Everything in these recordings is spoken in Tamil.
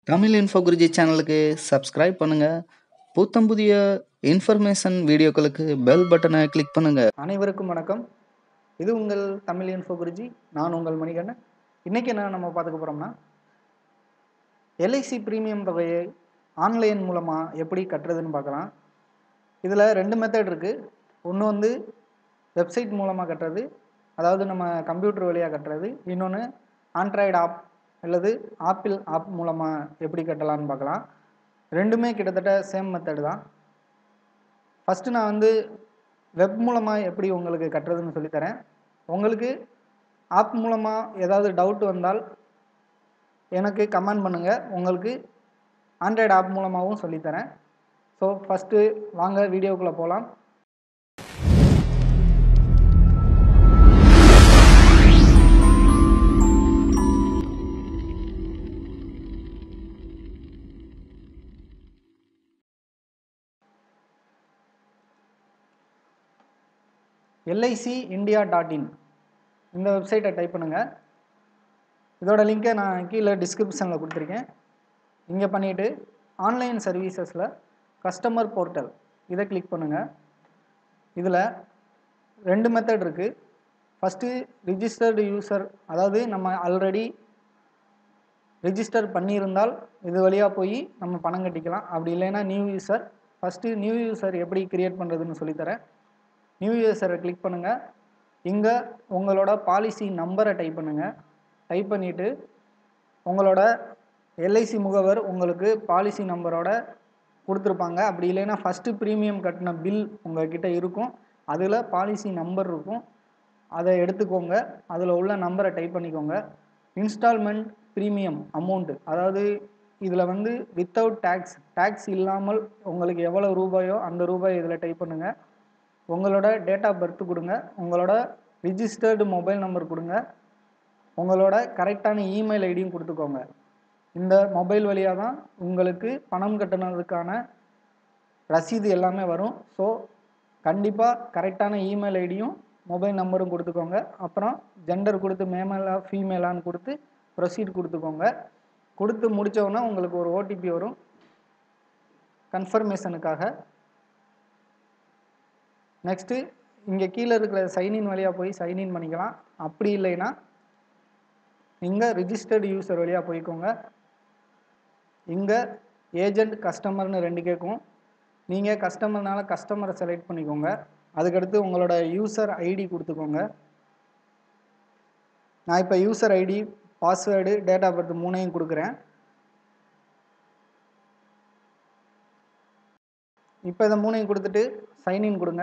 தமிழ் இன்ஃபோ குருஜி சேனலுக்கு சப்ஸ்கிரைப் பண்ணுங்க புத்தம் புதிய இன்ஃபர்மேஷன் வீடியோக்களுக்கு பெல் பட்டனை கிளிக் பண்ணுங்க அனைவருக்கும் வணக்கம் இது உங்கள் தமிழ் இன்ஃபோ குருஜி நான் உங்கள் மணிகண்டன் இன்றைக்கி என்ன நம்ம பார்த்துக்க போகிறோம்னா எல்ஐசி பிரீமியம் தொகையை ஆன்லைன் மூலமாக எப்படி கட்டுறதுன்னு பார்க்கலாம் இதில் ரெண்டு மெத்தட் இருக்குது ஒன்று வந்து வெப்சைட் மூலமாக கட்டுறது அதாவது நம்ம கம்ப்யூட்டர் வழியாக கட்டுறது இன்னொன்று ஆண்ட்ராய்டு ஆப் அல்லது ஆப்பிள் ஆப் மூலமாக எப்படி கட்டலாம்னு பார்க்கலாம் ரெண்டுமே கிட்டத்தட்ட சேம் மெத்தடு தான் ஃபஸ்ட்டு நான் வந்து வெப் மூலமாக எப்படி உங்களுக்கு கட்டுறதுன்னு சொல்லித்தரேன் உங்களுக்கு ஆப் மூலமாக ஏதாவது டவுட் வந்தால் எனக்கு கமெண்ட் பண்ணுங்கள் உங்களுக்கு ஆண்ட்ராய்டு ஆப் மூலமாகவும் சொல்லித்தரேன் ஸோ ஃபஸ்ட்டு வாங்க வீடியோக்குள்ளே போகலாம் எல்ஐசி இந்தியா டாட் இன் இந்த வெப்சைட்டை டைப் பண்ணுங்கள் இதோட லிங்க்கை நான் கீழே டிஸ்கிரிப்ஷனில் கொடுத்துருக்கேன் இங்கே பண்ணிவிட்டு ஆன்லைன் சர்வீசஸில் கஸ்டமர் போர்ட்டல் இதை கிளிக் பண்ணுங்கள் இதில் ரெண்டு மெத்தட் இருக்குது ஃபஸ்ட்டு ரிஜிஸ்டர்டு யூசர் அதாவது நம்ம ஆல்ரெடி ரிஜிஸ்டர் பண்ணியிருந்தால் இது வழியாக போய் நம்ம பணம் கட்டிக்கலாம் அப்படி இல்லைன்னா new user first new user எப்படி க்ரியேட் பண்ணுறதுன்னு சொல்லித்தரேன் நியூ யூசரை கிளிக் பண்ணுங்கள் இங்கே உங்களோட பாலிசி நம்பரை டைப் பண்ணுங்கள் டைப் பண்ணிவிட்டு உங்களோட எல்ஐசி முகவர் உங்களுக்கு பாலிசி நம்பரோட கொடுத்துருப்பாங்க அப்படி இல்லைன்னா ஃபஸ்ட்டு ப்ரீமியம் கட்டின பில் உங்கள்கிட்ட இருக்கும் அதில் பாலிசி நம்பர் இருக்கும் அதை எடுத்துக்கோங்க அதில் உள்ள நம்பரை டைப் பண்ணிக்கோங்க இன்ஸ்டால்மெண்ட் ப்ரீமியம் அமௌண்ட்டு அதாவது இதில் வந்து வித்தவுட் டேக்ஸ் டேக்ஸ் இல்லாமல் உங்களுக்கு எவ்வளோ ரூபாயோ அந்த ரூபாய் இதில் டைப் பண்ணுங்கள் உங்களோட டேட் ஆஃப் பர்த் கொடுங்க உங்களோட ரிஜிஸ்டர்டு மொபைல் நம்பர் கொடுங்க உங்களோட கரெக்டான இமெயில் ஐடியும் கொடுத்துக்கோங்க இந்த மொபைல் வழியாக தான் உங்களுக்கு பணம் கட்டினதுக்கான ரசீது எல்லாமே வரும் ஸோ கண்டிப்பாக கரெக்டான இமெயில் ஐடியும் மொபைல் நம்பரும் கொடுத்துக்கோங்க அப்புறம் ஜெண்டர் கொடுத்து மேமலா ஃபீமேலான்னு கொடுத்து ப்ரொசீட் கொடுத்துக்கோங்க கொடுத்து முடித்தோடனே உங்களுக்கு ஒரு ஓடிபி வரும் கன்ஃபர்மேஷனுக்காக நெக்ஸ்ட்டு இங்கே கீழே இருக்கிற சைன்இன் வழியாக போய் சைன்இன் பண்ணிக்கலாம் அப்படி இல்லைன்னா இங்கே ரிஜிஸ்டர்டு யூசர் வழியாக போய்க்கோங்க இங்கே ஏஜெண்ட் கஸ்டமர்னு ரெண்டு கேட்கும் நீங்கள் கஸ்டமர்னால கஸ்டமரை செலக்ட் பண்ணிக்கோங்க அதுக்கடுத்து உங்களோட யூசர் ஐடி கொடுத்துக்கோங்க நான் இப்போ user ID password date of birth மூணையும் கொடுக்குறேன் இப்போ இதை மூணையும் கொடுத்துட்டு சைன்இன் கொடுங்க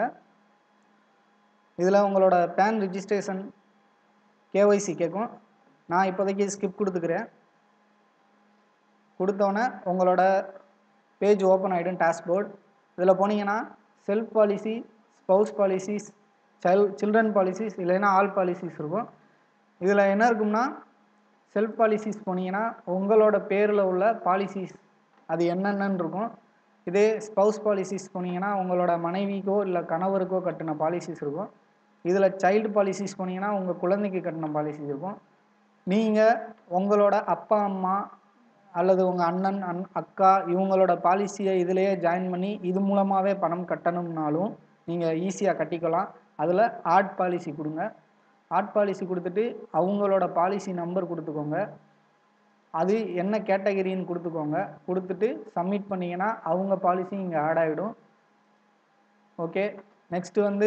இதில் உங்களோட பேன் ரிஜிஸ்ட்ரேஷன் கேஒய்சி கேட்கும் நான் இப்போதைக்கு ஸ்கிப் கொடுத்துக்கிறேன் கொடுத்தோன்னே உங்களோட பேஜ் ஓப்பன் ஆகிடும் டேஷ்போர்ட் இதில் போனீங்கன்னா self policy spouse policies child children policies இல்லைன்னா ஆல் பாலிசிஸ் இருக்கும் இதில் என்ன இருக்கும்னா செல்ஃப் பாலிசிஸ் போனீங்கன்னா உங்களோட பேரில் உள்ள பாலிசிஸ் அது என்னென்னு இருக்கும் இதே ஸ்பவுஸ் பாலிசிஸ் போனீங்கன்னா உங்களோட மனைவிக்கோ இல்லை கணவருக்கோ கட்டின பாலிசிஸ் இருக்கும் இதில் சைல்டு பாலிசிஸ் போனீங்கன்னா உங்கள் குழந்தைக்கு கட்டின பாலிசிஸ் இருக்கும் நீங்கள் உங்களோட அப்பா அம்மா அல்லது உங்கள் அண்ணன் அன் அக்கா இவங்களோட பாலிசியை இதிலேயே ஜாயின் பண்ணி இது மூலமாகவே பணம் கட்டணும்னாலும் நீங்கள் ஈஸியாக கட்டிக்கலாம் அதில் ஆட் பாலிசி கொடுங்க ஆட் பாலிசி கொடுத்துட்டு அவங்களோட பாலிசி நம்பர் கொடுத்துக்கோங்க அது என்ன கேட்டகரின்னு கொடுத்துக்கோங்க கொடுத்துட்டு சப்மிட் பண்ணிங்கன்னா அவங்க பாலிசி இங்கே ஆட் ஆகிடும் ஓகே நெக்ஸ்ட்டு வந்து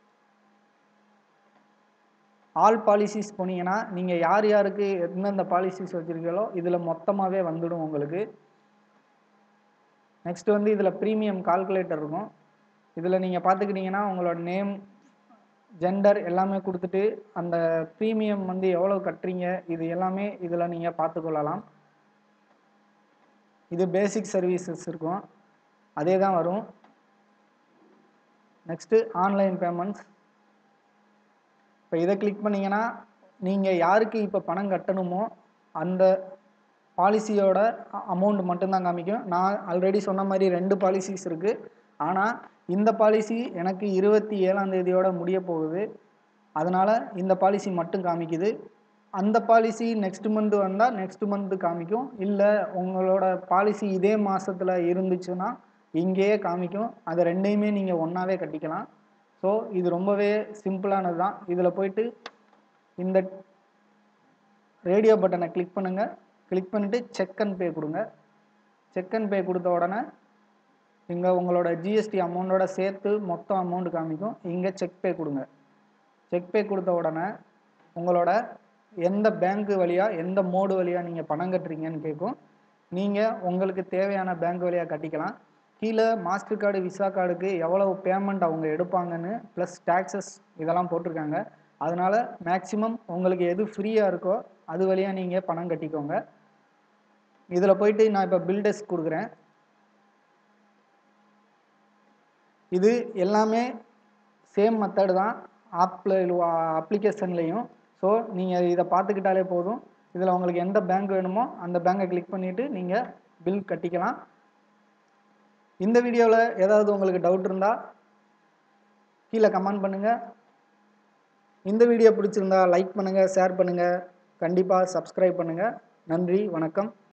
ஆல் பாலிசிஸ் போனீங்கன்னா நீங்கள் யார் யாருக்கு எந்தெந்த பாலிசிஸ் வச்சுருக்கீங்களோ இதில் மொத்தமாகவே வந்துடும் உங்களுக்கு நெக்ஸ்ட் வந்து இதில் ப்ரீமியம் கால்குலேட்டர் இருக்கும் இதில் நீங்கள் பார்த்துக்கிட்டிங்கன்னா உங்களோட நேம் ஜெண்டர் எல்லாமே கொடுத்துட்டு அந்த ப்ரீமியம் வந்து எவ்வளோ கட்டுறீங்க இது எல்லாமே இதில் நீங்கள் பார்த்துக்கொள்ளலாம் இது பேசிக் சர்வீசஸ் இருக்கும் அதே தான் வரும் நெக்ஸ்ட்டு ஆன்லைன் பேமெண்ட்ஸ் இப்போ இதை கிளிக் பண்ணிங்கன்னா நீங்கள் யாருக்கு இப்போ பணம் கட்டணுமோ அந்த பாலிசியோட அமௌண்ட் மட்டும்தான் காமிக்கும் நான் ஆல்ரெடி சொன்ன மாதிரி ரெண்டு பாலிசிஸ் இருக்குது ஆனால் இந்த பாலிசி எனக்கு இருபத்தி ஏழாம் தேதியோட முடிய போகுது அதனால் இந்த பாலிசி மட்டும் காமிக்குது அந்த பாலிசி நெக்ஸ்ட் மந்த் வந்தால் நெக்ஸ்ட் மந்த் காமிக்கும் இல்லை உங்களோட பாலிசி இதே மாதத்தில் இருந்துச்சுன்னா இங்கேயே காமிக்கும் அது ரெண்டையுமே நீங்கள் ஒன்றாவே கட்டிக்கலாம் ஸோ இது ரொம்பவே சிம்பிளானது தான் இதில் போயிட்டு இந்த ரேடியோ பட்டனை கிளிக் பண்ணுங்கள் கிளிக் பண்ணிவிட்டு செக் அண்ட் பே கொடுங்க செக் அண்ட் பே கொடுத்த உடனே இங்கே உங்களோட ஜிஎஸ்டி அமௌண்ட்டோட சேர்த்து மொத்தம் அமௌண்ட் காமிக்கும் இங்கே செக் பே கொடுங்க செக் பே கொடுத்த உடனே உங்களோட எந்த பேங்க் வழியாக எந்த மோடு வழியாக நீங்கள் பணம் கட்டுறீங்கன்னு கேட்கும் நீங்கள் உங்களுக்கு தேவையான பேங்க் வழியாக கட்டிக்கலாம் கீழே மாஸ்டர் கார்டு விசா கார்டுக்கு எவ்வளவு பேமெண்ட் அவங்க எடுப்பாங்கன்னு ப்ளஸ் டேக்ஸஸ் இதெல்லாம் போட்டிருக்காங்க அதனால் மேக்ஸிமம் உங்களுக்கு எது ஃப்ரீயாக இருக்கோ அது வழியாக நீங்கள் பணம் கட்டிக்கோங்க இதில் போயிட்டு நான் இப்போ பில்டர்ஸ் கொடுக்குறேன் இது எல்லாமே சேம் மெத்தடு தான் ஆப்பில் அப்ளிகேஷன்லேயும் ஸோ நீங்கள் இதை பார்த்துக்கிட்டாலே போதும் இதில் உங்களுக்கு எந்த பேங்க் வேணுமோ அந்த பேங்கை கிளிக் பண்ணிவிட்டு நீங்கள் பில் கட்டிக்கலாம் இந்த வீடியோவில் ஏதாவது உங்களுக்கு டவுட் இருந்தால் கீழே கமெண்ட் பண்ணுங்கள் இந்த வீடியோ பிடிச்சிருந்தா லைக் பண்ணுங்கள் ஷேர் பண்ணுங்கள் கண்டிப்பாக சப்ஸ்கிரைப் பண்ணுங்கள் நன்றி வணக்கம்